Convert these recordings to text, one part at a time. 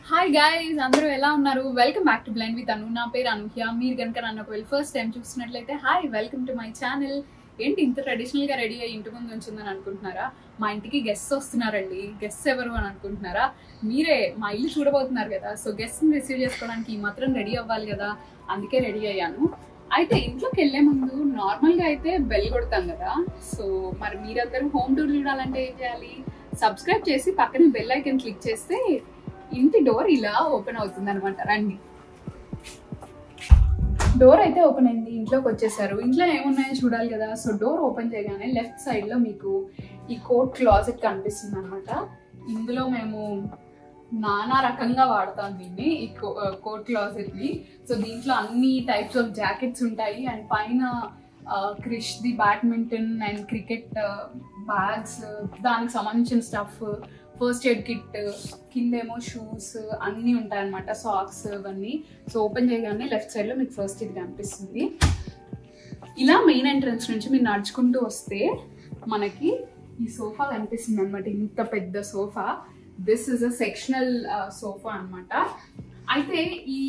hi guys అందరూ ఎలా ఉన్నారు welcome back to blind with Anu నా పేరు అనూహ్య మీరు కనుక నన్ను ఒకవేళ ఫస్ట్ టైం చూస్తున్నట్లయితే hi welcome to my channel ఏంటి ఇంత ట్రెడిషనల్ గా రెడీ అయ్యి ఇంటి ముందు ఉంచుందని అనుకుంటున్నారా మా ఇంటికి గెస్ట్ వస్తున్నారండి గెస్ట్ ఎవరు అని అనుకుంటున్నారా మీరే మా ఇల్లు చూడబోతున్నారు కదా సో గెస్ట్ ని రిసీవ్ చేసుకోవడానికి ఈ మాత్రం రెడీ అవ్వాలి కదా అందుకే రెడీ అయ్యాను అయితే ఇంట్లోకి వెళ్లే ముందు నార్మల్ గా అయితే బెల్ కొడతాం కదా సో మరి మీరందరూ హోమ్ టూర్ చూడాలంటే ఏం చేయాలి సబ్స్క్రైబ్ చేసి పక్కన బెల్ ఐకన్ క్లిక్ చేస్తే ఇంటి డోర్ ఇలా ఓపెన్ అవుతుంది అనమాట రండి డోర్ అయితే ఓపెన్ అయింది ఇంట్లోకి వచ్చేసారు ఇంట్లో ఏమున్నాయో చూడాలి కదా సో డోర్ ఓపెన్ చేయగానే లెఫ్ట్ సైడ్ లో మీకు ఈ కోట్ క్లాజెట్ కనిపిస్తుంది అనమాట ఇందులో మేము నానా రకంగా వాడతాం దీన్ని ఈ కోట్ క్లాజెట్ ని సో దీంట్లో అన్ని టైప్స్ ఆఫ్ జాకెట్స్ ఉంటాయి అండ్ పైన క్రిష్ ది బ్యాడ్మింటన్ అండ్ క్రికెట్ బ్యాగ్స్ దానికి సంబంధించిన స్టఫ్ ఫస్ట్ ఎయిడ్ కిట్ కిందేమో షూస్ అన్నీ ఉంటాయన్నమాట సాక్స్ ఇవన్నీ సో ఓపెన్ చేయగానే లెఫ్ట్ సైడ్ లో మీకు ఫస్ట్ ఇది కనిపిస్తుంది ఇలా మెయిన్ ఎంట్రన్స్ నుంచి మీరు నడుచుకుంటూ వస్తే మనకి ఈ సోఫా కనిపిస్తుంది అనమాట ఇంత పెద్ద sofa this is a sectional sofa అన్నమాట అయితే ఈ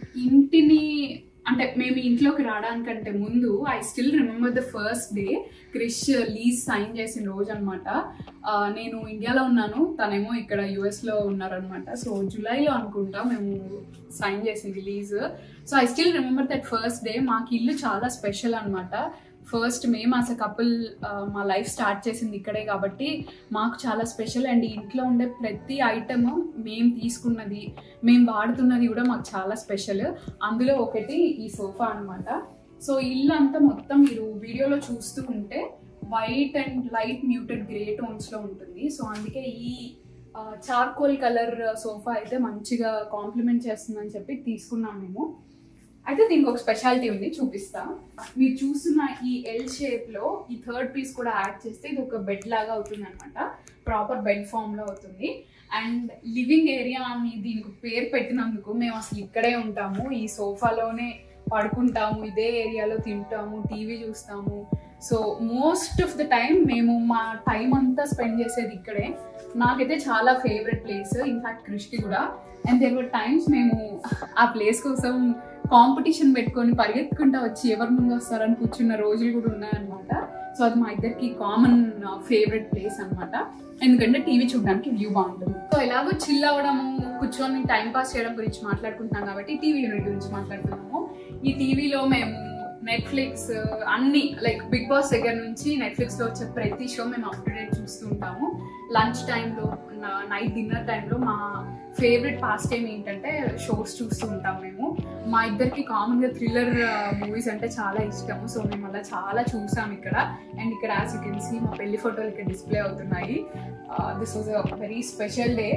ఇంటిని అంటే మేము ఇంట్లోకి రావడానికంటే ముందు I still remember the first day Krish lease sign చేసిన రోజు అనమాట నేను ఇండియాలో ఉన్నాను తనేమో ఇక్కడ యుఎస్లో ఉన్నారనమాట సో జూలైలో అనుకుంటా మేము సైన్ చేసింది lease so I still remember that first day మాకు ఇల్లు చాలా స్పెషల్ అనమాట ఫస్ట్ మేము అసలు కపుల్ మా లైఫ్ స్టార్ట్ చేసింది ఇక్కడే కాబట్టి మాకు చాలా స్పెషల్ అండ్ ఇంట్లో ఉండే ప్రతి ఐటమ్ మేము తీసుకున్నది మేము వాడుతున్నది కూడా మాకు చాలా స్పెషల్ అందులో ఒకటి ఈ సోఫా అనమాట సో ఇల్లు అంతా మొత్తం మీరు వీడియోలో చూస్తూ ఉంటే white and light muted grey టోన్స్లో ఉంటుంది సో అందుకే ఈ చార్కోల్ కలర్ సోఫా అయితే మంచిగా కాంప్లిమెంట్ చేస్తుందని చెప్పి తీసుకున్నాం మేము అయితే దీనికి ఒక స్పెషాలిటీ ఉంది చూపిస్తా మీరు చూస్తున్న ఈ ఎల్ షేప్ లో ఈ థర్డ్ పీస్ కూడా యాడ్ చేస్తే ఇది ఒక బెడ్ లాగా అవుతుంది అనమాట ప్రాపర్ బెడ్ ఫామ్ లో అవుతుంది అండ్ లివింగ్ ఏరియా అని దీనికి పేరు పెట్టినందుకు మేము అసలు ఇక్కడే ఉంటాము ఈ సోఫాలోనే పడుకుంటాము ఇదే ఏరియాలో తింటాము టీవీ చూస్తాము so most of the time మేము మా టైం అంతా స్పెండ్ చేసేది ఇక్కడే నాకైతే చాలా ఫేవరెట్ ప్లేస్ ఇన్ఫాక్ట్ కృష్టి కూడా అండ్ దేర్ వర్ టైమ్స్ మేము ఆ ప్లేస్ కోసం కాంపిటీషన్ పెట్టుకొని పరిగెత్తుకుంటా వచ్చి ఎవరి ముందు వస్తారని కూర్చున్న రోజులు కూడా ఉన్నాయన్నమాట సో అది మా ఇద్దరికి కామన్ ఫేవరెట్ ప్లేస్ అనమాట ఎందుకంటే టీవీ చూడడానికి వ్యూ బాగుంటుంది సో ఎలాగో చిల్ అవ్వడము కూర్చొని టైం పాస్ చేయడం గురించి మాట్లాడుకుంటున్నాం కాబట్టి టీవీ యూనిట్ గురించి మాట్లాడుతున్నాము ఈ టీవీలో మేము నెట్ఫ్లిక్స్ అన్ని లైక్ బిగ్ బాస్ దగ్గర నుంచి నెట్ఫ్లిక్స్ లో వచ్చే ప్రతి షో మేము అప్ టు డేట్ చూస్తూ ఉంటాము లంచ్ టైంలో నైట్ డిన్నర్ టైంలో మా ఫేవరెట్ పాస్ టైం ఏంటంటే షోస్ చూస్తూ ఉంటాం మేము మా ఇద్దరికి కామన్గా థ్రిల్లర్ మూవీస్ అంటే చాలా ఇష్టము సో మేము అలా చాలా చూసాం ఇక్కడ అండ్ ఇక్కడ యాజ్ యూ కెన్ సీ మా పెళ్లి ఫోటోలు ఇక్కడ డిస్ప్లే అవుతున్నాయి this was a very special day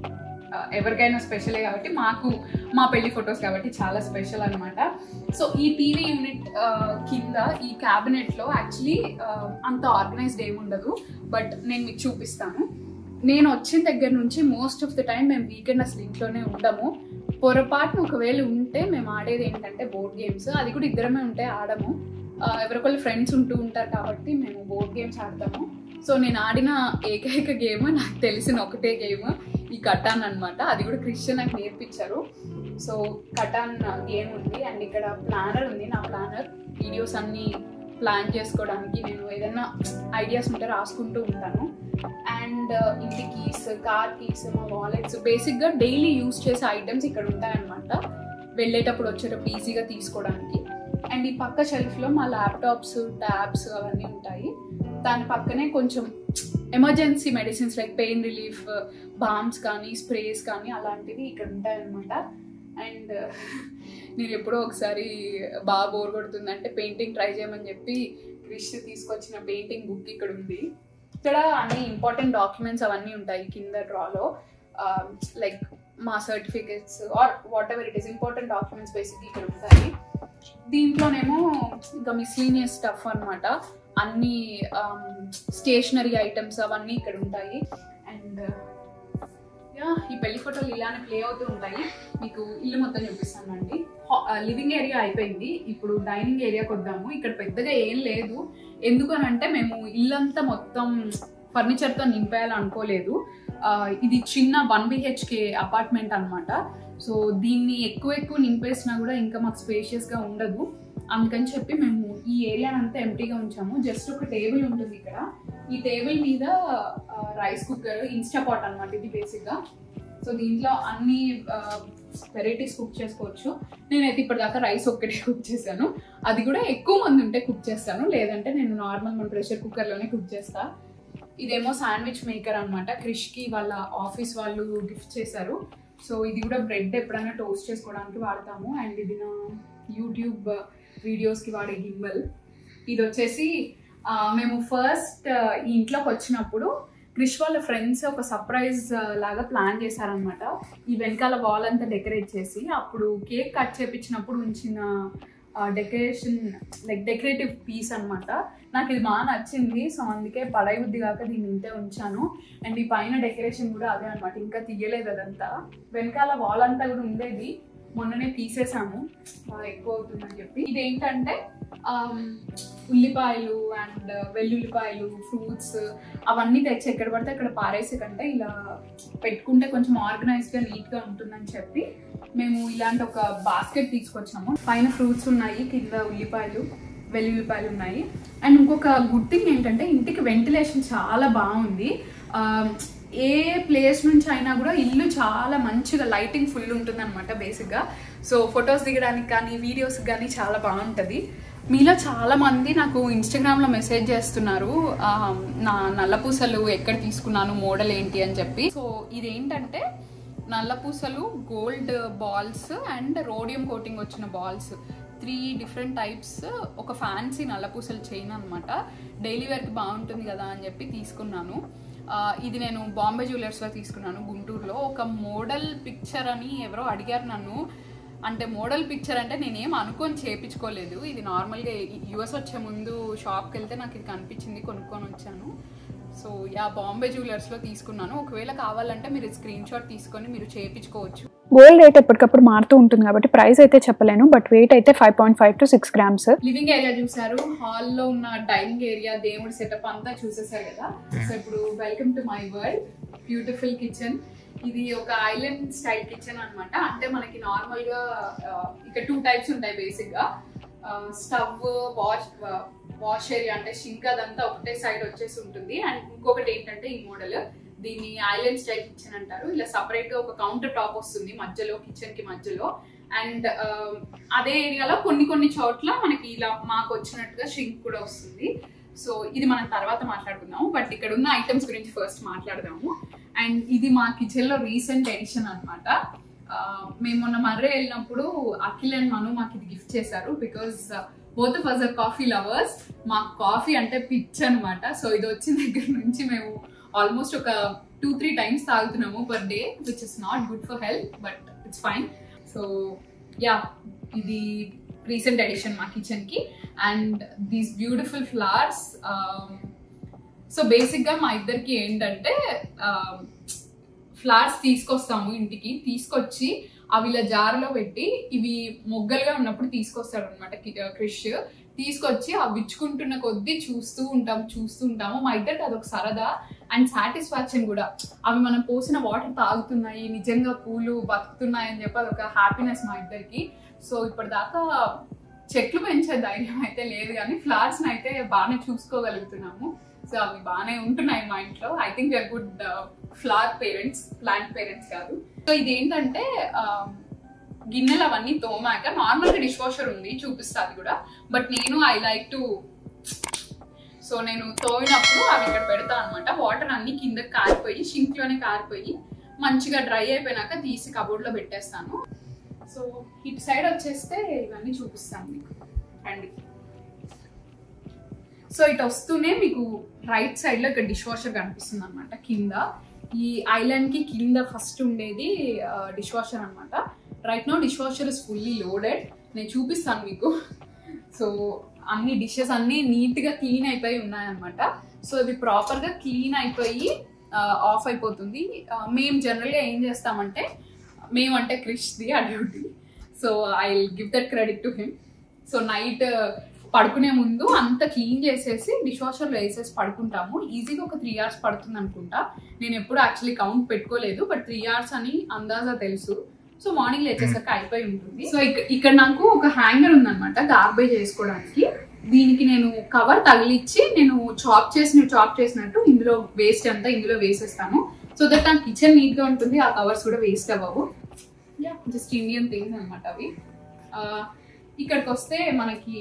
ఎవరికైనా స్పెషలే కాబట్టి మాకు మా పెళ్లి ఫొటోస్ కాబట్టి చాలా స్పెషల్ అనమాట సో ఈ టీవీ యూనిట్ కింద ఈ క్యాబినెట్లో యాక్చువల్లీ అంత ఆర్గనైజ్డ్ ఏమి ఉండదు బట్ నేను మీకు చూపిస్తాను నేను వచ్చిన దగ్గర నుంచి మోస్ట్ ఆఫ్ ద టైం మేము వీకెండ్ అసలు ఇంట్లోనే ఉండము పొరపాటున ఒకవేళ ఉంటే మేము ఆడేది ఏంటంటే బోర్డ్ గేమ్స్ అది కూడా ఇద్దరమే ఉంటే ఆడము ఎవరికొకళ్ళు ఫ్రెండ్స్ ఉంటూ ఉంటారు కాబట్టి మేము బోర్డ్ గేమ్స్ ఆడతాము సో నేను ఆడిన ఏకైక గేమ్ నాకు తెలిసిన ఒకటే గేమ్ ఈ కటాన్ అనమాట అది కూడా క్రిస్టియన్ నాకు నేర్పించారు సో కటాన్ గేమ్ ఉంది అండ్ ఇక్కడ ప్లానర్ ఉంది నా ప్లానర్ వీడియోస్ అన్నీ ప్లాన్ చేసుకోవడానికి నేను ఏదైనా ఐడియాస్ ఉంటే రాసుకుంటూ ఉంటాను అండ్ ఇంటి కీస్ కార్ కీస్ మా వాలెట్స్ బేసిక్గా డైలీ యూస్ చేసే ఐటమ్స్ ఇక్కడ ఉంటాయన్నమాట వెళ్ళేటప్పుడు వచ్చేటప్పుడు ఈజీగా తీసుకోవడానికి అండ్ ఈ పక్క షెల్ఫ్లో మా ల్యాప్టాప్స్ ట్యాబ్స్ అవన్నీ ఉంటాయి దాని పక్కనే కొంచెం emergency medicines like pain relief balms కానీ స్ప్రేస్ కానీ అలాంటివి ఇక్కడ ఉంటాయన్నమాట అండ్ నేను ఎప్పుడో ఒకసారి బాగా బోర్ కొడుతుందంటే పెయింటింగ్ ట్రై చేయమని చెప్పి క్రిష్ తీసుకొచ్చిన పెయింటింగ్ బుక్ ఇక్కడ ఉంది ఇక్కడ అన్ని ఇంపార్టెంట్ డాక్యుమెంట్స్ అవన్నీ ఉంటాయి కింద డ్రాలో లైక్ మా certificates or whatever it is important documents basic ఇక్కడ ఉంటాయి దీంట్లోనేమో ఇంకా మిస్లీనియస్ స్టఫ్ అనమాట అన్ని స్టేషనరీ ఐటమ్స్ అవన్నీ ఇక్కడ ఉంటాయి అండ్ ఈ పెళ్లి ఫోటోలు ఇలానే ప్లే అవుతూ ఉంటాయి మీకు ఇల్లు మొత్తం చూపిస్తానండి లివింగ్ ఏరియా అయిపోయింది ఇప్పుడు డైనింగ్ ఏరియాకి వద్దాము ఇక్కడ పెద్దగా ఏం లేదు ఎందుకనంటే మేము ఇల్లంతా మొత్తం ఫర్నిచర్తో నింపేయాలి అనుకోలేదు ఆ, ఇది చిన్న వన్ బిహెచ్కే అపార్ట్మెంట్ అన్నమాట సో దీన్ని ఎక్కువ ఎక్కువ నింపేసినా కూడా ఇంకా మాకు స్పేషియస్గా ఉండదు అందుకని చెప్పి మేము ఈ ఏరియా అంతా ఎంటీగా ఉంచాము జస్ట్ ఒక టేబుల్ ఉంటుంది ఇక్కడ ఈ టేబుల్ మీద రైస్ కుక్కర్ ఇన్స్టా పాట్ అనమాట ఇది బేసిక్గా సో దీంట్లో అన్ని వెరైటీస్ కుక్ చేసుకోవచ్చు నేనైతే ఇప్పటిదాకా రైస్ ఒక్కటే కుక్ చేశాను అది కూడా ఎక్కువ మంది ఉంటే కుక్ చేస్తాను లేదంటే నేను నార్మల్ మన ప్రెషర్ కుక్కర్లోనే కుక్ చేస్తా ఇదేమో శాండ్విచ్ మేకర్ అనమాట క్రిష్కి వాళ్ళ ఆఫీస్ వాళ్ళు గిఫ్ట్ చేశారు సో ఇది కూడా బ్రెడ్ ఎప్పుడైనా టోస్ట్ చేసుకోవడానికి వాడతాము అండ్ ఇది నా యూట్యూబ్ వీడియోస్కి వాడే గింబల్ ఇది వచ్చేసి ఆ, మేము ఫస్ట్ ఈ ఇంట్లోకి వచ్చినప్పుడు క్రిష్ వాళ్ళ ఫ్రెండ్స్ ఒక సర్ప్రైజ్ లాగా ప్లాన్ చేశారనమాట ఈ వెనకాల వాల్ అంతా డెకరేట్ చేసి అప్పుడు కేక్ కట్ చేపించినప్పుడు ఉంచిన డెకరేషన్ లైక్ డెకరేటివ్ పీస్ అన్నమాట నాకు ఇది బాగా నచ్చింది సో అందుకే పడై బుద్ధి కాక దీన్ని ఇంతే ఉంచాను అండ్ ఈ పైన డెకరేషన్ కూడా అదే అనమాట ఇంకా తీయలేదు అదంతా వెనకాల వాల్ అంతా కూడా ఉండేది మొన్ననే తీసేసాము బాగా ఎక్కువ అవుతుందని చెప్పి ఇదేంటంటే ఆమ్, ఉల్లిపాయలు అండ్ వెల్లుల్లిపాయలు ఫ్రూట్స్ అవన్నీ తెచ్చి ఎక్కడ పడితే అక్కడ పారేసే కంటే ఇలా పెట్టుకుంటే కొంచెం ఆర్గనైజ్డ్గా నీట్గా ఉంటుందని చెప్పి మేము ఇలాంటి ఒక బాస్కెట్ తీసుకొచ్చాము పైన ఫ్రూట్స్ ఉన్నాయి కింద ఉల్లిపాయలు వెల్లుల్లిపాయలు ఉన్నాయి అండ్ ఇంకొక గుడ్ థింగ్ ఏంటంటే ఇంటికి వెంటిలేషన్ చాలా బాగుంది ఆ, ఏ ప్లేస్ నుంచి అయినా కూడా ఇల్లు చాలా మంచిగా లైటింగ్ ఫుల్ ఉంటుంది అనమాట బేసిక్గా సో ఫొటోస్ దిగడానికి కానీ వీడియోస్ కానీ చాలా బాగుంటుంది మీలో చాలా మంది నాకు ఇన్స్టాగ్రామ్లో మెసేజ్ చేస్తున్నారు ఆ, నా నల్లపూసలు ఎక్కడ తీసుకున్నాను మోడల్ ఏంటి అని చెప్పి సో ఇదేంటంటే నల్లపూసలు gold balls and rhodium coating వచ్చిన బాల్స్ త్రీ డిఫరెంట్ టైప్స్ ఒక ఫ్యాన్సీ నల్లపూసల చైన్ అనమాట డైలీ వేర్కి బాగుంటుంది కదా అని చెప్పి తీసుకున్నాను ఆ, ఇది నేను బాంబే జ్యువెలర్స్లో తీసుకున్నాను గుంటూరులో ఒక మోడల్ పిక్చర్ అని ఎవరో అడిగారు నన్ను అంటే మోడల్ పిక్చర్ అంటే నేనేం అనుకొని చేపించుకోలేదు ఇది నార్మల్గా యుఎస్ వచ్చే ముందు షాప్కి వెళ్తే నాకు ఇది కనిపించింది కొనుక్కొని వచ్చాను సో యా బాంబే జ్యువెలర్స్లో తీసుకున్నాను ఒకవేళ కావాలంటే మీరు స్క్రీన్ షాట్ తీసుకొని మీరు చేయించుకోవచ్చు గోల్డ్ రేట్ ఎప్పటికప్పుడు మారుతూ ఉంటుంది కాబట్టి ప్రైస్ అయితే చెప్పలేను బట్ వెయిట్ అయితే five point five to six grams living area చూసారు హాల్లో ఉన్న డైనింగ్ ఏరియా దేవుడి సెటప్ అంతా చూసేసారు కదా సో ఇప్పుడు welcome to my world beautiful kitchen ఇది ఒక ఐలాండ్ స్టైల్ కిచెన్ అన్నమాట అంటే మనకి నార్మల్ గా ఆ, ఇక్కడ టూ టైప్స్ ఉంటాయి బేసిక్ గా స్టవ్ వాష్ వాష్ ఏరియా అంటే షింక్ అదంతా ఒకటే సైడ్ వచ్చేసి ఉంటుంది అండ్ ఇంకొకటి ఏంటంటే ఈ మోడల్ దీన్ని ఐలాండ్ స్టైల్ కిచెన్ అంటారు ఇలా సపరేట్ గా ఒక కౌంటర్ టాప్ వస్తుంది మధ్యలో కిచెన్ కి మధ్యలో అండ్ అదే ఏరియాలో కొన్ని కొన్ని చోట్ల మనకి ఇలా మాకు వచ్చినట్టుగా షింక్ కూడా వస్తుంది సో ఇది మనం తర్వాత మాట్లాడుకుందాము బట్ ఇక్కడ ఉన్న ఐటమ్స్ గురించి ఫస్ట్ మాట్లాడదాము అండ్ ఇది మా కిచెన్ లో రీసెంట్ ఎడిషన్ అనమాట మేము మొన్న మర్రే వెళ్ళినప్పుడు అఖిల్ అండ్ మను మాకు ఇది గిఫ్ట్ చేశారు because both of us coffee lovers మాకు కాఫీ అంటే పిచ్ అనమాట సో ఇది వచ్చిన దగ్గర నుంచి మేము ఆల్మోస్ట్ ఒక టూ త్రీ టైమ్స్ తాగుతున్నాము per day which is not good for health but it's fine so yeah ఇది రీసెంట్ ఎడిషన్ మా కిచెన్ కి and these beautiful flowers so basic గా మా ఇద్దరికి ఏంటంటే ఫ్లవర్స్ తీసుకొస్తాము ఇంటికి తీసుకొచ్చి అవి ఇలా జార్లో పెట్టి ఇవి మొగ్గలుగా ఉన్నప్పుడు తీసుకొస్తాడు అనమాట క్రిష్ తీసుకొచ్చి అవి ఇచ్చుకుంటున్న కొద్దీ చూస్తూ ఉంటాం చూస్తూ ఉంటాము మా ఇద్దరికి అదొక సరదా అండ్ సాటిస్ఫాక్షన్ కూడా అవి మనం పోసిన వాటర్ తాగుతున్నాయి నిజంగా పూలు బతుకుతున్నాయి అని చెప్పి అదొక హ్యాపీనెస్ మా ఇద్దరికి సో ఇప్పటిదాకా చెట్లు పెంచే ధైర్యం అయితే లేదు కానీ ఫ్లవర్స్ అయితే బాగానే చూసుకోగలుగుతున్నాము సో అవి బాగానే ఉంటున్నాయి మా ఇంట్లో I think we are good flower parents plant parents కాదు సో ఇదేంటంటే ఆ, గిన్నెలు అవన్నీ తోమాక నార్మల్ గా డిష్ వాషర్ ఉంది చూపిస్తా అది కూడా బట్ నేను ఐ లైక్ టు సో నేను తోమినప్పుడు అవి ఇక్కడ పెడతా అనమాట వాటర్ అన్ని కింద కారిపోయి షింక్ లోనే కారిపోయి మంచిగా డ్రై అయిపోయినాక తీసి కబోర్డ్ లో పెట్టేస్తాను సో ఇటు సైడ్ వచ్చేస్తే ఇవన్నీ చూపిస్తాను మీకు రండి సో ఇటు వస్తూనే మీకు రైట్ సైడ్ లో ఇక్కడ డిష్ వాషర్ కనిపిస్తుంది అనమాట కింద ఈ ఐలాండ్ కి కింద ఫస్ట్ ఉండేది డిష్ వాషర్ అనమాట right no dishwasher is fully loaded నేను చూపిస్తాను మీకు సో అన్ని డిషెస్ అన్ని నీట్ గా క్లీన్ అయిపోయి ఉన్నాయన్నమాట సో ఇవి ప్రాపర్ గా క్లీన్ అయిపోయి ఆఫ్ అయిపోతుంది ఆ, మేము జనరల్ గా ఏం చేస్తామంటే మేము అంటే క్రిష్ది ఆ duty so I give that credit to him so night పడుకునే ముందు అంత క్లీన్ చేసేసి డిష్ వాషర్లో వేసేసి పడుకుంటాము ఈజీగా ఒక త్రీ అవర్స్ పడుతుంది అనుకుంటా నేను ఎప్పుడు యాక్చువల్లీ కౌంట్ పెట్టుకోలేదు బట్ త్రీ అవర్స్ అని అందాజా తెలుసు సో మార్నింగ్ లేచేసరికి అయిపోయి ఉంటుంది సో ఇక- ఇక్కడ నాకు ఒక హ్యాంగర్ ఉందన్నమాట గార్బేజ్ వేసుకోవడానికి దీనికి నేను కవర్ తగిలిచ్చి నేను చాప్ చేసిన చాప్ చేసినట్టు ఇందులో వేస్ట్ అంతా ఇందులో వేసేస్తాను సో దట్ నా కిచెన్ నీట్ గా ఉంటుంది ఆ కవర్స్ కూడా వేస్ట్ అవ్వవు యా జస్ట్ ఇండియన్ థింగ్స్ అనమాట అవి ఆ, ఇక్కడికి వస్తే మనకి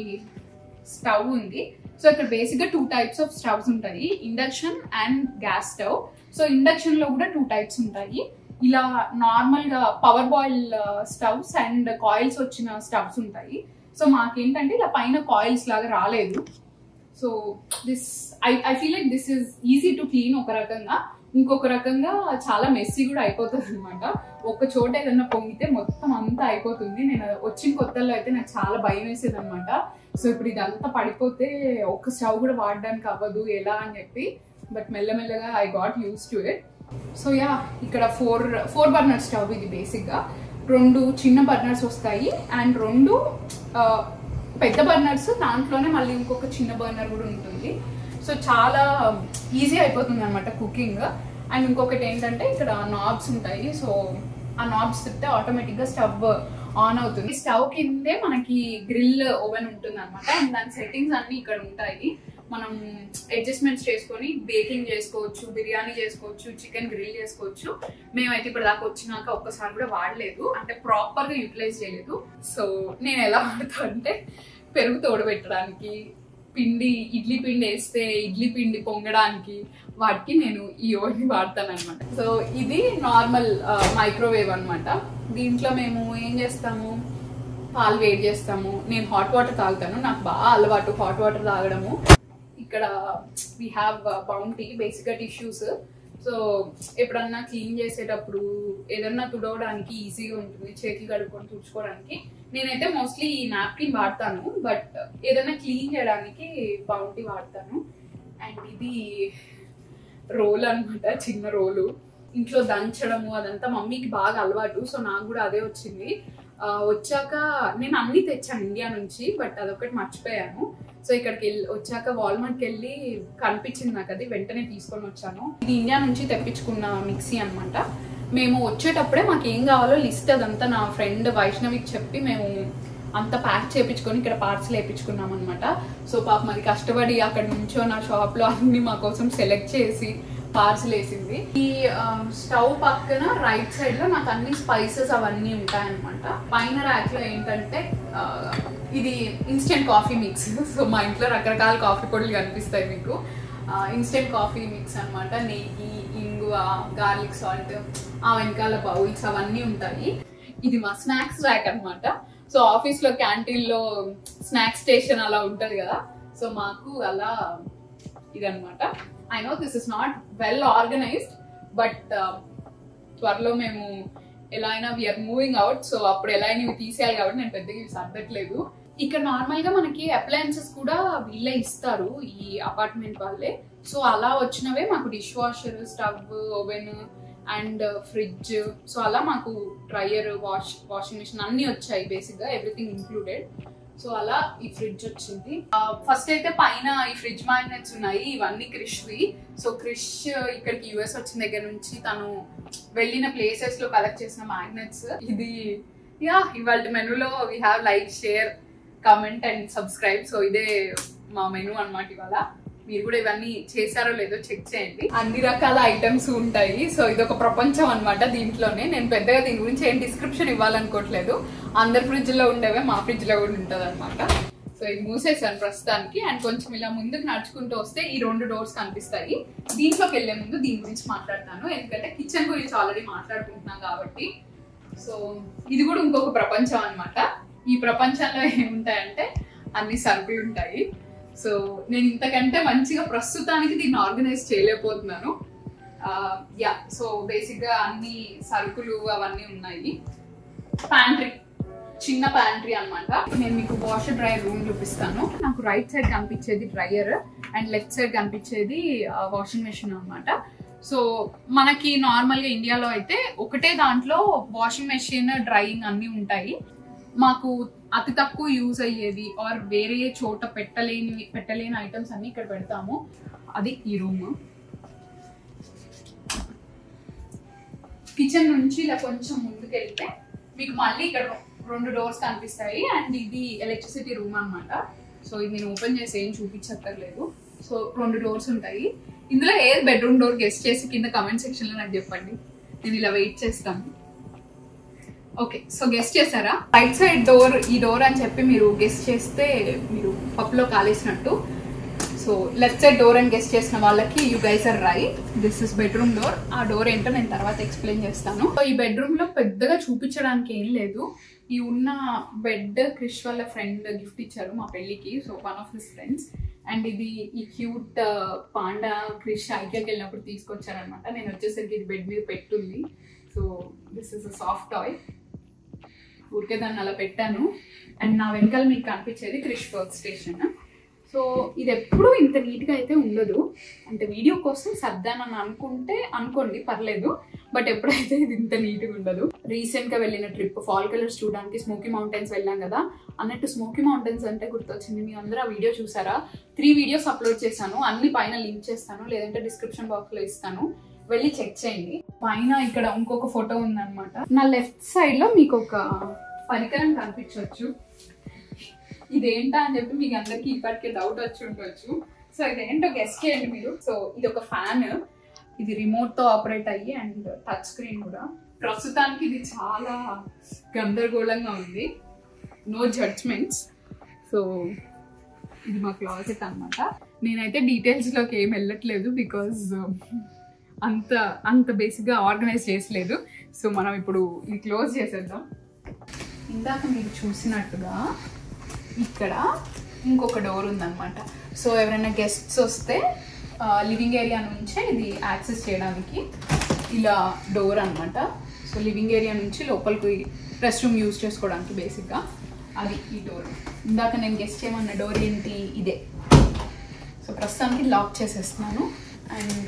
స్టవ్ ఉంది సో ఇక్కడ బేసిక్ గా టూ టైప్స్ ఆఫ్ స్టవ్స్ ఉంటాయి induction and gas stove so induction లో కూడా టూ టైప్స్ ఉంటాయి ఇలా నార్మల్ గా power boil stoves and coils వచ్చిన స్టవ్స్ ఉంటాయి సో మాకేంటంటే ఇలా పైన కాయిల్స్ లాగా రాలేదు so this I I feel like this is easy to clean ఒక రకంగా ఇంకొక రకంగా చాలా మెస్సీ కూడా అయిపోతుంది అనమాట ఒక చోట ఏదన్నా పొంగితే మొత్తం అంతా అయిపోతుంది నేను వచ్చిన కొత్తల్లో అయితే నాకు చాలా భయం వేసేది అనమాట సో ఇప్పుడు ఇదంతా పడిపోతే ఒక్క స్టవ్ కూడా వాడడానికి అవ్వదు ఎలా అని చెప్పి బట్ మెల్లమెల్లగా I got use to it so yeah ఇక్కడ ఫోర్ ఫోర్ బర్నర్ స్టవ్ ఇది బేసిక్గా రెండు చిన్న బర్నర్స్ వస్తాయి అండ్ రెండు ఆ, పెద్ద బర్నర్స్ దాంట్లోనే మళ్ళీ ఇంకొక చిన్న బర్నర్ కూడా ఉంటుంది సో చాలా ఈజీ అయిపోతుంది అనమాట కుకింగ్ అండ్ ఇంకొకటి ఏంటంటే ఇక్కడ నాబ్స్ ఉంటాయి సో ఆ నాబ్స్ తిప్పితే ఆటోమేటిక్గా స్టవ్ ఆన్ అవుతుంది స్టవ్ కిందే మనకి గ్రిల్ ఓవెన్ ఉంటుంది అనమాట అండ్ దాని సెట్టింగ్స్ అన్ని ఇక్కడ ఉంటాయి మనం అడ్జస్ట్మెంట్స్ చేసుకొని బేకింగ్ చేసుకోవచ్చు బిర్యానీ చేసుకోవచ్చు చికెన్ గ్రిల్ చేసుకోవచ్చు మేమైతే ఇప్పుడు దాకా వచ్చినాక ఒక్కసారి కూడా వాడలేదు అంటే ప్రాపర్ గా యూటిలైజ్ చేయలేదు సో నేను ఎలా వాడతా అంటే పెరుగు తోడు పెట్టడానికి పిండి ఇడ్లీ పిండి వేస్తే ఇడ్లీ పిండి పొంగడానికి వాటికి నేను ఈ ఓవెన్ వాడతాను అనమాట సో ఇది నార్మల్ మైక్రోవేవ్ అన్నమాట దీంట్లో మేము ఏం చేస్తాము పాలు వేడి చేస్తాము నేను హాట్ వాటర్ తాగుతాను నాకు బాగా అలవాటు హాట్ వాటర్ తాగడము ఇక్కడ వీ హ్యావ్ బౌంటీ బేసిక్గా టిష్యూస్ సో ఎప్పుడన్నా క్లీన్ చేసేటప్పుడు ఏదన్నా తుడవడానికి ఈజీగా ఉంటుంది చేతులు కడుక్కొని తుడుచుకోవడానికి నేనైతే మోస్ట్లీ ఈ నాప్కిన్ వాడతాను బట్ ఏదైనా క్లీన్ చేయడానికి బౌంటీ వాడతాను అండ్ ఇది రోల్ అన్నమాట చిన్న రోలు ఇంట్లో దంచడము అదంతా మమ్మీకి బాగా అలవాటు సో నాకు కూడా అదే వచ్చింది ఆ, వచ్చాక నేను అన్ని తెచ్చాను ఇండియా నుంచి బట్ అదొకటి మర్చిపోయాను సో ఇక్కడికి వెళ్ళి వచ్చాక వాల్మార్ట్కి వెళ్ళి కనిపించింది నాకు అది వెంటనే తీసుకొని వచ్చాను ఇది ఇండియా నుంచి తెప్పించుకున్న మిక్సీ అన్నమాట మేము వచ్చేటప్పుడే మాకు ఏం కావాలో లిస్ట్ అదంతా నా ఫ్రెండ్ వైష్ణవికి చెప్పి మేము అంతా ప్యాక్ చేయించుకొని ఇక్కడ పార్సల్ వేయించుకున్నాం అనమాట సో పాప మరి కష్టపడి అక్కడ నుంచో నా షాప్ లో అన్ని మా కోసం సెలెక్ట్ చేసి పార్సల్ వేసింది ఈ స్టవ్ పక్కన రైట్ సైడ్ లో నాకు అన్ని స్పైసెస్ అవన్నీ ఉంటాయన్నమాట పైన ర్యాక్ లో ఏంటంటే ఆ, ఇది ఇన్స్టెంట్ కాఫీ మిక్స్ సో మా ఇంట్లో రకరకాల కాఫీ పొడులు కనిపిస్తాయి మీకు ఇన్స్టెంట్ కాఫీ మిక్స్ అన్నమాట నెయ్యి ఇంగువ గార్లిక్ సాల్ట్ ఆ వెనకాల బౌల్స్ అవన్నీ ఉంటాయి ఇది మా స్నాక్స్ ర్యాక్ అన్నమాట సో ఆఫీస్ లో క్యాంటీన్ లో స్నాక్స్ స్టేషన్ అలా ఉంటది కదా సో మాకు అలా ఇదన్నమాట I know this is not well organised but త్వరలో మేము ఎలా అయినా వీఆర్ మూవింగ్ అవుట్ సో అప్పుడు ఎలా అయినా ఇవి తీసేయాలి కాబట్టి నేను పెద్దగా ఇవి సర్దట్లేదు ఇక్కడ నార్మల్ గా మనకి అప్లయన్సెస్ కూడా వీళ్ళే ఇస్తారు ఈ అపార్ట్మెంట్ వాళ్ళే సో అలా వచ్చినవే మాకు dishwasher stove oven and fridge so అలా మాకు డ్రయర్ వాష్ వాషింగ్ మిషన్ అన్ని వచ్చాయి బేసిక్ గా ఎవ్రీథింగ్ ఇంక్లూడెడ్ సో అలా ఈ ఫ్రిడ్జ్ వచ్చింది ఫస్ట్ అయితే పైన ఈ ఫ్రిడ్జ్ మ్యాగ్నెట్స్ ఉన్నాయి ఇవన్నీ క్రిష్వి సో క్రిష్ ఇక్కడికి యుఎస్ వచ్చిన దగ్గర నుంచి తను వెళ్ళిన ప్లేసెస్ లో కలెక్ట్ చేసిన మ్యాగ్నెట్స్ ఇది యా ఇవాళ మెనూలో we have like share comment and subscribe so ఇదే మా మెనూ అన్నమాట ఇవాళ మీరు కూడా ఇవన్నీ చేశారో లేదో చెక్ చేయండి అన్ని రకాల ఐటమ్స్ ఉంటాయి సో ఇది ఒక ప్రపంచం అన్నమాట దీంట్లోనే నేను పెద్దగా దీని గురించి ఏం డిస్క్రిప్షన్ ఇవ్వాలనుకోవట్లేదు అందరి ఫ్రిడ్జ్ లో ఉండేవే మా ఫ్రిడ్జ్ లో కూడా ఉంటది అనమాట సో ఇది మూసేసాను ప్రస్తుతానికి అండ్ కొంచెం ఇలా ముందుకు నడుచుకుంటూ వస్తే ఈ రెండు డోర్స్ కనిపిస్తాయి దీంట్లోకి వెళ్లే ముందు దీని గురించి మాట్లాడతాను ఎందుకంటే కిచెన్ గురించి ఆల్రెడీ మాట్లాడుకుంటున్నాం కాబట్టి సో ఇది కూడా ఇంకొక ప్రపంచం అన్నమాట ఈ ప్రపంచంలో ఏముంటాయంటే అన్ని సరుకులు ఉంటాయి సో నేను ఇంతకంటే మంచిగా ప్రస్తుతానికి దీన్ని ఆర్గనైజ్ చేయలేకపోతున్నాను యా సో బేసిక్ గా అన్ని సరుకులు అవన్నీ ఉన్నాయి ప్యాంట్రీ చిన్న ప్యాంట్రీ అన్నమాట నేను మీకు వాషర్ డ్రైయర్ రూమ్ చూపిస్తాను నాకు రైట్ సైడ్ కనిపించేది డ్రైయర్ అండ్ లెఫ్ట్ సైడ్ కనిపించేది వాషింగ్ మెషిన్ అన్నమాట సో మనకి నార్మల్ గా ఇండియాలో అయితే ఒకటే దాంట్లో వాషింగ్ మెషిన్ డ్రైయింగ్ అన్ని ఉంటాయి మాకు అతి తక్కువ యూజ్ అయ్యేది ఆర్ వేరే చోట పెట్టలేని పెట్టలేని ఐటమ్స్ అన్ని ఇక్కడ పెడతాము అది ఈ రూమ్ కిచెన్ నుంచి ఇలా కొంచెం ముందుకు వెళ్తే మీకు మళ్ళీ ఇక్కడ రెండు డోర్స్ కనిపిస్తాయి అండ్ ఇది ఎలక్ట్రిసిటీ రూమ్ అన్నమాట సో ఇది నేను ఓపెన్ చేసి ఏం చూపించక్కర్లేదు సో రెండు డోర్స్ ఉంటాయి ఇందులో ఏ బెడ్రూమ్ డోర్ గెస్ట్ చేసి కింద కమెంట్ సెక్షన్ లో నాకు చెప్పండి నేను ఇలా వెయిట్ చేస్తాను ఓకే సో గెస్ట్ చేశారా రైట్ సైడ్ డోర్ ఈ డోర్ అని చెప్పి మీరు గెస్ట్ చేస్తే మీరు పప్పులో కాలేసినట్టు సో లెఫ్ట్ సైడ్ డోర్ అని గెస్ట్ చేసిన వాళ్ళకి you guys are right this is bedroom door ఆ డోర్ ఏంటో నేను తర్వాత ఎక్స్ప్లెయిన్ చేస్తాను సో ఈ బెడ్రూమ్ లో పెద్దగా చూపించడానికి ఏం లేదు ఈ ఉన్న బెడ్ క్రిష్ వాళ్ళ ఫ్రెండ్ గిఫ్ట్ ఇచ్చారు మా పెళ్ళికి so one of his friends and ఇది ఈ క్యూట్ పాండా క్రిష్ ఐకియాకి వెళ్ళినప్పుడు తీసుకొచ్చారనమాట నేను వచ్చేసరికి ఇది బెడ్ మీద పెట్టుంది so this is a soft toy ఊరికే దాన్ని అలా పెట్టాను అండ్ నా వెనకాల మీకు కనిపించేది క్రిష్ వర్క్ స్టేషన్ సో ఇది ఎప్పుడూ ఇంత నీట్గా అయితే ఉండదు అంటే వీడియో కోసం సర్దానని అనుకుంటే అనుకోండి పర్లేదు బట్ ఎప్పుడైతే ఇది ఇంత నీట్గా ఉండదు రీసెంట్గా వెళ్ళిన ట్రిప్ ఫాల్ కలర్స్ చూడడానికి స్మోకీ మౌంటైన్స్ వెళ్ళాం కదా అన్నట్టు స్మోకీ మౌంటైన్స్ అంటే గుర్తొచ్చింది మీ అందరూ ఆ వీడియో చూసారా త్రీ వీడియోస్ అప్లోడ్ చేశాను అన్ని పైన లింక్ చేస్తాను లేదంటే డిస్క్రిప్షన్ బాక్స్లో ఇస్తాను వెళ్ళి చెక్ చేయండి పైన ఇక్కడ ఇంకొక ఫోటో ఉందన్నమాట నా లెఫ్ట్ సైడ్ లో మీకు ఒక పరికరం కనిపించవచ్చు ఇదేంటా అని చెప్పి మీకు అందరికి ఇప్పటికే డౌట్ వచ్చి ఉండొచ్చు సో ఇదేంటో గెస్ట్ చేయండి మీరు సో ఇది ఒక ఫ్యాన్ ఇది రిమోట్ తో ఆపరేట్ అయ్యి అండ్ టచ్ స్క్రీన్ కూడా ప్రస్తుతానికి ఇది చాలా గందరగోళంగా ఉంది నో జడ్జ్మెంట్స్ సో ఇది మా క్లాసెట్ అన్నమాట నేనైతే డీటెయిల్స్ లోకి ఏం వెళ్ళట్లేదు బికాజ్ అంత అంత బేసిక్గా ఆర్గనైజ్ చేసలేదు సో మనం ఇప్పుడు ఇది క్లోజ్ చేసేద్దాం ఇందాక మీరు చూసినట్టుగా ఇక్కడ ఇంకొక డోర్ ఉందన్నమాట సో ఎవరైనా గెస్ట్స్ వస్తే లివింగ్ ఏరియా నుంచే ఇది యాక్సెస్ చేయడానికి ఇలా డోర్ అన్నమాట సో లివింగ్ ఏరియా నుంచి లోపలికి రెస్ట్ రూమ్ యూజ్ చేసుకోవడానికి బేసిక్గా అది ఈ డోర్ ఇందాక నేను గెస్ట్ చేయమన్న డోర్ ఏంటి ఇదే సో ప్రస్తుతానికి లాక్ చేసేస్తున్నాను అండ్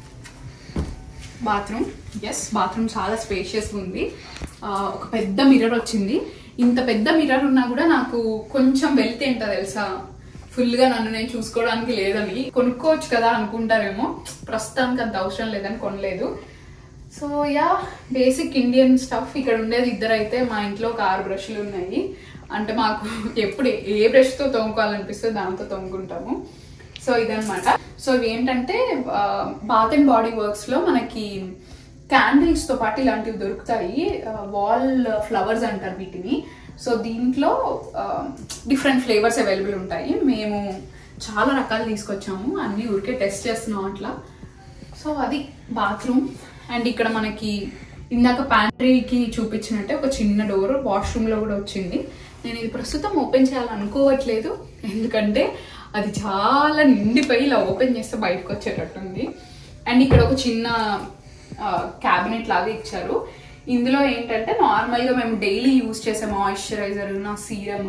బాత్రూమ్ ఎస్ బాత్రూమ్ చాలా స్పేషియస్గా ఉంది ఆ, ఒక పెద్ద మిర్రర్ వచ్చింది ఇంత పెద్ద మిర్రర్ ఉన్నా కూడా నాకు కొంచెం వెళ్తే ఏంటో తెలుసా ఫుల్గా నన్ను నేను చూసుకోవడానికి లేదని కొనుక్కోవచ్చు కదా అనుకుంటారేమో ప్రస్తుతానికి అంత అవసరం లేదని కొనలేదు so yeah basic Indian stuff ఇక్కడ ఉండేది ఇద్దరు అయితే మా ఇంట్లో ఒక ఆరు బ్రష్లు ఉన్నాయి అంటే మాకు ఎప్పుడు ఏ బ్రష్తో తోముకోవాలనిపిస్తే దాంతో తోముకుంటాము సో ఇదనమాట సో ఇవి ఏంటంటే బాత్ అండ్ బాడీ వర్క్స్ లో మనకి క్యాండిల్స్ తో పాటు ఇలాంటివి దొరుకుతాయి వాల్ ఫ్లవర్స్ అంటారు వీటిని సో దీంట్లో డిఫరెంట్ ఫ్లేవర్స్ అవైలబుల్ ఉంటాయి మేము చాలా రకాలు తీసుకొచ్చాము అన్ని ఊరికే టెస్ట్ చేస్తున్నాం అట్లా సో అది బాత్రూమ్ అండ్ ఇక్కడ మనకి ఇందాక ప్యాంట్రీకి చూపించినట్టే ఒక చిన్న డోర్ వాష్రూమ్ లో కూడా వచ్చింది నేను ఇది ప్రస్తుతం ఓపెన్ చేయాలనుకోవట్లేదు ఎందుకంటే అది చాలా నిండిపోయి ఇలా ఓపెన్ చేస్తే బయటకు వచ్చేటట్టుంది అండ్ ఇక్కడ ఒక చిన్న క్యాబినెట్ లాగా ఇచ్చారు ఇందులో ఏంటంటే నార్మల్గా మేము డైలీ యూజ్ చేసే మాయిశ్చరైజర్ నా సీరమ్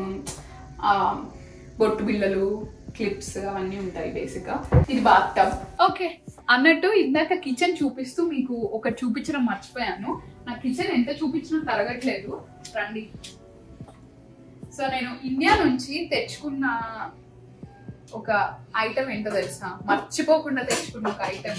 బొట్టు బిళ్ళలు క్లిప్స్ అవన్నీ ఉంటాయి బేసిక్గా ఇది బాత్ టబ్ ఓకే అన్నట్టు ఇందాక కిచెన్ చూపిస్తూ మీకు ఒకటి చూపించడం మర్చిపోయాను నా కిచెన్ ఎంత చూపించినా తరగట్లేదు రండి సో నేను ఇండియా నుంచి తెచ్చుకున్న ఒక ఐటమ్ ఏంటో తెలుసా మర్చిపోకుండా తెచ్చుకున్న ఒక ఐటమ్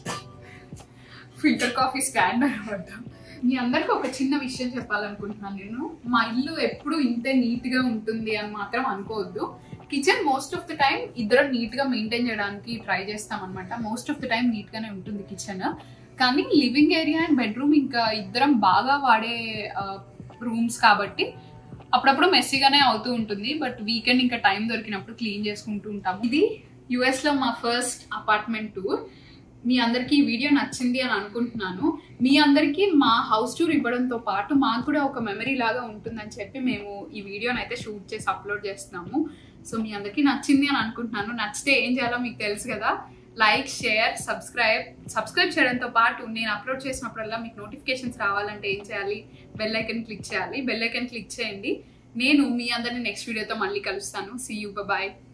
ఫిల్టర్ కాఫీ స్టాండ్ అనమాట మీ అందరికి ఒక చిన్న విషయం చెప్పాలనుకుంటున్నాను నేను మా ఇల్లు ఎప్పుడు ఇంతే నీట్ గా ఉంటుంది అని మాత్రం అనుకోవద్దు kitchen most of the time ఇద్దరం నీట్ గా మెయింటైన్ చేయడానికి ట్రై చేస్తాం అనమాట most of the time neat గానే ఉంటుంది కిచెన్ కానీ లివింగ్ ఏరియా అండ్ బెడ్రూమ్ ఇంకా ఇద్దరం బాగా వాడే రూమ్స్ కాబట్టి అప్పుడప్పుడు మెస్సీగానే అవుతూ ఉంటుంది బట్ వీకెండ్ ఇంకా టైం దొరికినప్పుడు క్లీన్ చేసుకుంటూ ఉంటాము ఇది యుఎస్ లో మా ఫస్ట్ అపార్ట్మెంట్ టూర్ మీ అందరికీ ఈ వీడియో నచ్చింది అని అనుకుంటున్నాను మీ అందరికీ మా హౌస్ టూర్ ఇవ్వడంతో పాటు మాకు కూడా ఒక మెమరీ లాగా ఉంటుందని చెప్పి మేము ఈ వీడియోని అయితే షూట్ చేసి అప్లోడ్ చేస్తున్నాము సో మీ అందరికీ నచ్చింది అని అనుకుంటున్నాను నచ్చితే ఏం చేయాలో మీకు తెలుసు కదా లైక్ షేర్ సబ్స్క్రైబ్ సబ్స్క్రైబ్ చేయడంతో పాటు నేను అప్లోడ్ చేసినప్పుడల్లా మీకు నోటిఫికేషన్స్ రావాలంటే ఏం చేయాలి బెల్ ఐకన్ క్లిక్ చేయాలి బెల్ ఐకన్ క్లిక్ చేయండి నేను మీ అందరిని నెక్స్ట్ వీడియోతో మళ్ళీ కలుస్తాను సీ యూ బాయ్